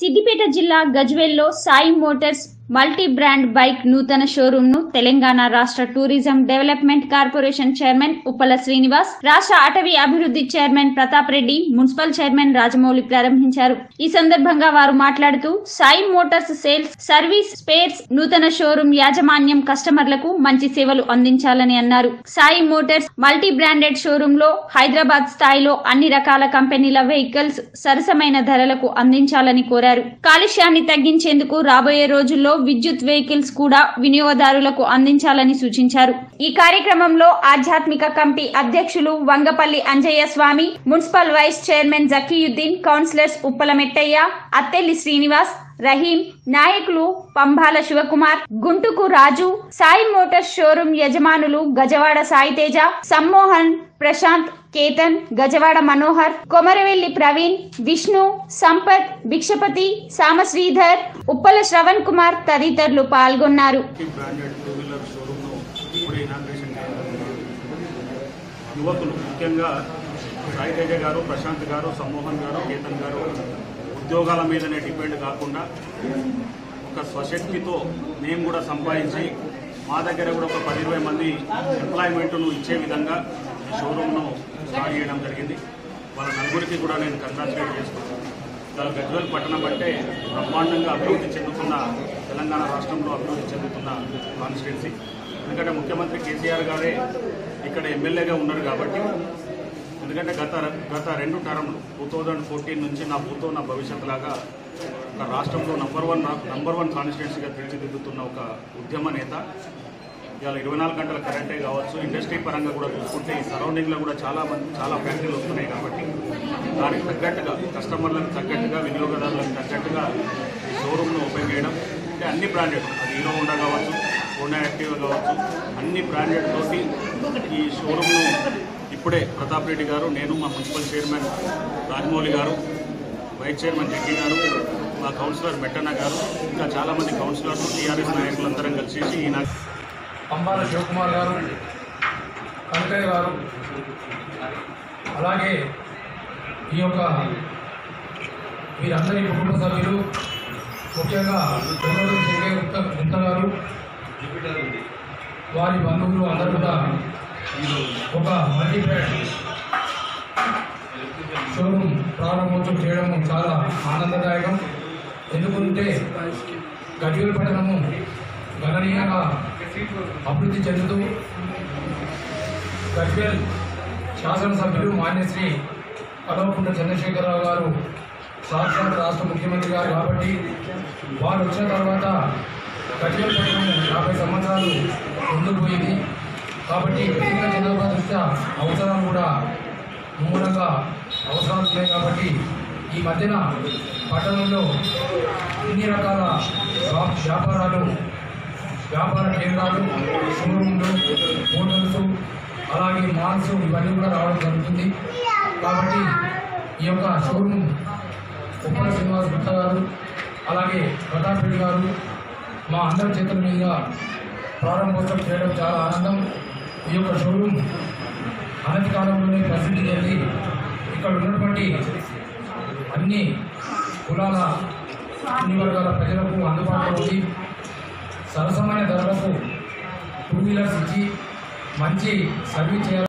సిద్దిపేట జిల్లా గజ్వేల్లో Sai Motors multi brand bike నూతన షోరూమ్ ను తెలంగాణ రాష్ట్ర tourism development corporation chairman Uppala Srinivas రాష్ట్ర అటవీ అభివృద్ధి chairman Pratap Reddy municipal chairman Rajamouli ప్రారంభించారు ఈ సందర్భంగా వారు మాట్లాడుతూ Sai Motors sales service spares నూతన షోరూమ్ యాజమాన్యం కస్టమర్లకు మంచి సేవలు అందించాలని అన్నారు Sai Motors multi branded showroom లో హైదరాబాద్ స్థాయిలో అన్ని రకాల కంపెనీల వెహికల్స్ సరసమైన ధరలకు అందించాలని కోరారు కాలుష్యాన్ని తగ్గించేందుకు రాబోయే రోజుల్లో విద్యుత్ వెహికల్స్ కూడా వినియోగదారులకు అందించాలని సూచించారు ఈ కార్యక్రమంలో ఆధ్యాత్మిక కమిటీ అధ్యక్షులు Vangapalli Anjaiah Swamy municipal vice chairman Zakiuddin councillors Uppala Mettaiah Attelli Srinivas Rahim నాయకులు పంబాల శివకుమార్ గుంటుకు రాజు సాయి మోటార్స్ షోరూమ్ యజమానులు గజవాడ సాయితేజ సమ్మోహన్ ప్రశాంత్ కేతన్ గజవాడ మనోహర్ కొమరవెల్లి ప్రవీణ్ విష్ణు సంపత్ భిక్షపతి సామశ్రీధర్ ఉప్పల శ్రవణ్ కుమార్ తదితరులు పాల్గొన్నారు మల్టీ బ్రాండెడ్ టూ వీలర్ షోరూమ్ను ఇప్పుడు ఇనాగ్రేషన్ చేయడం యువకులు ముఖ్యంగా సాయి తేజ గారు ప్రశాంత్ గారు సమ్మోహన్ గారు కేతన్ గారు ఉద్యోగాల మీదనే డిపెండ్ కాకుండా ఒక స్వశక్తితో మేము కూడా సంపాదించి మా దగ్గర కూడా ఒక పది ఇరవై మంది ఎంప్లాయ్మెంట్ను ఇచ్చే విధంగా ఈ షోరూమ్ను స్టార్ట్ చేయడం జరిగింది వాళ్ళ నలుగురికి కూడా నేను కంగ్రాచులేట్ చేసుకుంటున్నాను ఇవాళ గజ్వల్ పట్టణం అంటే బ్రహ్మాండంగా అభివృద్ధి చెందుతున్న తెలంగాణ రాష్ట్రంలో అభివృద్ధి చెందుతున్న కాన్స్టిట్యున్సీ ఎందుకంటే ముఖ్యమంత్రి కేసీఆర్ గారే ఇక్కడ ఎమ్మెల్యేగా ఉన్నారు కాబట్టి ఎందుకంటే గత గత రెండు టర్మ్లు టూ థౌజండ్ ఫోర్టీన్ నుంచి నా భూతో నా భవిష్యత్ లాగా ఒక రాష్ట్రంలో నంబర్ వన్ నంబర్ వన్ కాన్స్టిట్యున్సీగా తీర్చిదిద్దుతున్న ఒక ఉద్యమ నేత ఇవాళ ఇరవై నాలుగు గంటల కరెంటే కావచ్చు ఇండస్ట్రీ పరంగా కూడా చూసుకుంటే ఈ సరౌండింగ్లో కూడా చాలా మంది చాలా ఫ్యాక్టరీలు వస్తున్నాయి కాబట్టి దానికి తగ్గట్టుగా కస్టమర్లకు తగ్గట్టుగా వినియోగదారులకు తగ్గట్టుగా ఈ షోరూమ్ను ఓపెన్ చేయడం అంటే అన్ని బ్రాండెడ్ అది హీరో హోండా కావచ్చు హోండా యాక్టివ్ కావచ్చు అన్ని బ్రాండెడ్ తోటి ఈ షోరూమ్ను ఇప్పుడే ప్రతాప్ రెడ్డి గారు నేను మా మున్సిపల్ చైర్మన్ రాజమౌళి గారు వైస్ చైర్మన్ జగ్గి గారు మా కౌన్సిలర్ మెట్టన్న గారు ఇంకా చాలామంది కౌన్సిలర్లు టీఆర్ఎస్ నాయకులందరం కలిసి ఈ నా పంబాల శివకుమార్ గారు కనకయ్య గారు అలాగే ఈ యొక్క వీరందరి కుటుంబ సభ్యులు ముఖ్యంగా బెంగళూరు శంకర్ గుప్త గుప్త గారు వారి బంధువులు అందరూ కూడా ఒక మల్టీబ్రాండ్ షోరూమ్ ప్రారంభోత్సవం చేయడం చాలా ఆనందదాయకం ఎందుకంటే గజ్వేల్ పట్టణము గణనీయంగా అభివృద్ధి చెందుతూ గజ్వేల్ శాసనసభ్యులు మాన్యశ్రీ కల్వకుంట్ల చంద్రశేఖరరావు గారు సాక్షాత్ రాష్ట్ర ముఖ్యమంత్రి గారు కాబట్టి వారు వచ్చిన తర్వాత గజ్వేల్ పట్టణం యాభై సంవత్సరాలు ముందుకు పోయింది కాబట్టి వ్యక్తిగత జనాభా దృష్ట్యా అవసరాలు కూడా మూలంగా అవసరాలు ఉన్నాయి కాబట్టి ఈ మధ్యన పట్టణంలో అన్ని రకాల వ్యా- వ్యాపారాలు వ్యాపార కేంద్రాలు షోరూమ్లు హోటల్స్ అలాగే మాల్స్ ఇవన్నీ కూడా రావడం జరుగుతుంది కాబట్టి ఈ యొక్క షోరూమ్ ఉప్పల శ్రీనివాస్ గుప్తా గారు అలాగే ప్రతాప్ రెడ్డి గారు మా అందరి చేతుల మీద ప్రారంభోత్సవం చేయడం చాలా ఆనందం ఈ యొక్క షోరూమ్ అనతి కాలంలోనే ప్రసిద్ధి చెంది ఇక్కడ ఉన్నటువంటి అన్ని కులాల అన్ని వర్గాల ప్రజలకు అందుబాటులో ఉంది సరసమైన ధరలకు టూ వీలర్స్ ఇచ్చి మంచి సర్వీస్ చేయాలి